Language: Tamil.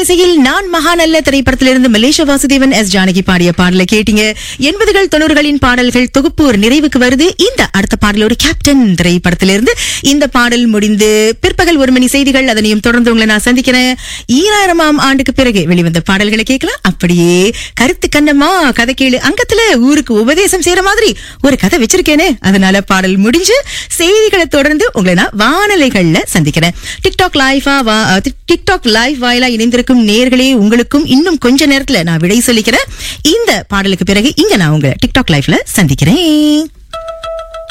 இசையில் நான் மகாநல்ல திரைப்படத்திலிருந்து மலேசிய வாசுதேவன் எஸ் ஜானகி பாடிய பாடலை கேட்டீங்க எண்பதுகள் தொண்ணூறுகளின் பாடல்கள் தொகுப்பு ஒரு நிறைவுக்கு வருது இந்த அடுத்த பாடலோடு கேப்டன் திரைப்படத்திலிருந்து இந்த பாடல் முடிந்து பிற்பகல் ஒரு மணி செய்திகள் அதனையும் தொடர்ந்து உங்களை நான் சந்திக்கிறேன் ஈராயிரமாம் ஆண்டுக்கு பிறகு வெளிவந்த பாடல்களை கேட்கலாம் அப்படியே கருத்து கண்ணம்மா கதை கேளு அங்கத்துல ஊருக்கு உபதேசம் செய்யற மாதிரி ஒரு கதை வச்சிருக்கேனே அதனால பாடல் முடிஞ்சு செய்திகளை தொடர்ந்து உங்களை நான் வானொலிகள்ல சந்திக்கிறேன் டிக்டாக் லைவா டிக்டாக் லைவ் வாயிலா இணைந்திருக்கும் நேர்களே உங்களுக்கும் இன்னும் கொஞ்ச நேரத்துல நான் விடை சொல்லிக்கிறேன் இந்த பாடலுக்கு பிறகு இங்க நான் உங்களை டிக்டாக் லைவ்ல சந்திக்கிறேன்